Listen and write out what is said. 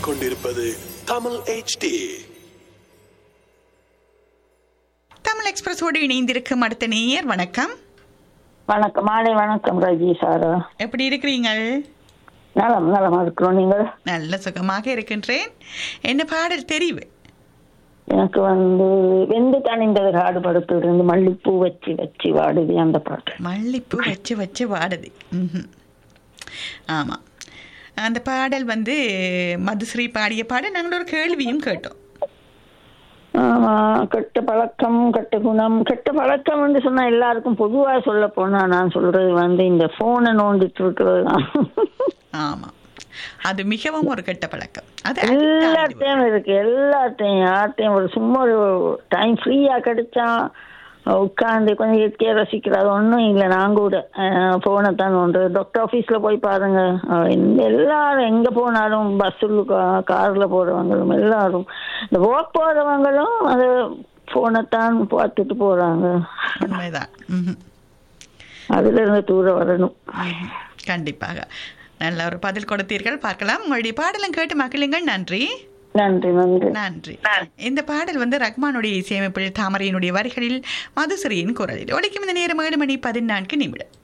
கேட்டுக்கொண்டிருப்பது தமிழ் HD தமிழ் எக்ஸ்பிரஸோடு இணைந்திருக்கும் அடுத்த நேயர் வணக்கம் வணக்கம் மாலை வணக்கம் ரஜி சாரா எப்படி இருக்கிறீங்கள் நலம் நலமா இருக்கிறோம் நீங்கள் நல்ல சுகமாக இருக்கின்றேன் என்ன பாடல் தெரிவு எனக்கு வந்து வெந்து தணிந்தது காடு படத்துல இருந்து மல்லிப்பூ வச்சு வச்சு வாடுது அந்த பாட்டு மல்லிப்பூ வச்சு வச்சு வாடுது ம்ஹும். ஆமாம் அந்த பாடல் வந்து மதுஸ்ரீ பாடிய பாடல் நாங்கள் ஒரு கேள்வியும் கேட்டோம் ஆமா கெட்ட பழக்கம் கெட்ட குணம் கெட்ட பழக்கம் வந்து சொன்னா எல்லாருக்கும் பொதுவா சொல்ல போனா நான் சொல்றது வந்து இந்த போனை நோண்டிட்டு இருக்கிறது தான் ஆமாம் அது மிகவும் ஒரு கெட்ட பழக்கம் அது addict ஆகிடுவோம். எல்லாத்தையும் இருக்கு எல்லாத்தையும் யார்ட்டையும் ஒரு சும்மா ஒரு டைம் ஃப்ரீயா கிடைச்சா உட்காந்து கொஞ்சம் இயற்கையா ரசிக்கிறது ஒன்றும் இல்லை நான் கூட போனை தான் ஒன்று டாக்டர் ஆஃபீஸில் போய் பாருங்க அஹ் எந்த- எல்லாரும் எங்கே போனாலும் பஸ்ஸில் காரில் போகிறவங்களும் எல்லாரும் இந்த வாக் போகிறவங்களும் அது ஃபோனை தான் பார்த்துட்டு போகிறாங்க உண்மைதான் ம்ஹும். அதுல இருந்து தூரம் வரணும் ம்ஹும். கண்டிப்பாக நல்ல ஒரு பதில் கொடுத்தீர்கள் பார்க்கலாம் உங்களுடைய பாடலும் கேட்டு மகிழுங்கள் நன்றி நன்றி நன்றி நன்றி இந்த பாடல் வந்து ரஹ்மானுடைய இசையமைப்பில் தாமரையினுடைய வரிகளில் மதுசிறியின் குரலில் ஒலிக்கும் இந்த நேரம் ஏழு மணி பதினான்கு நிமிடம்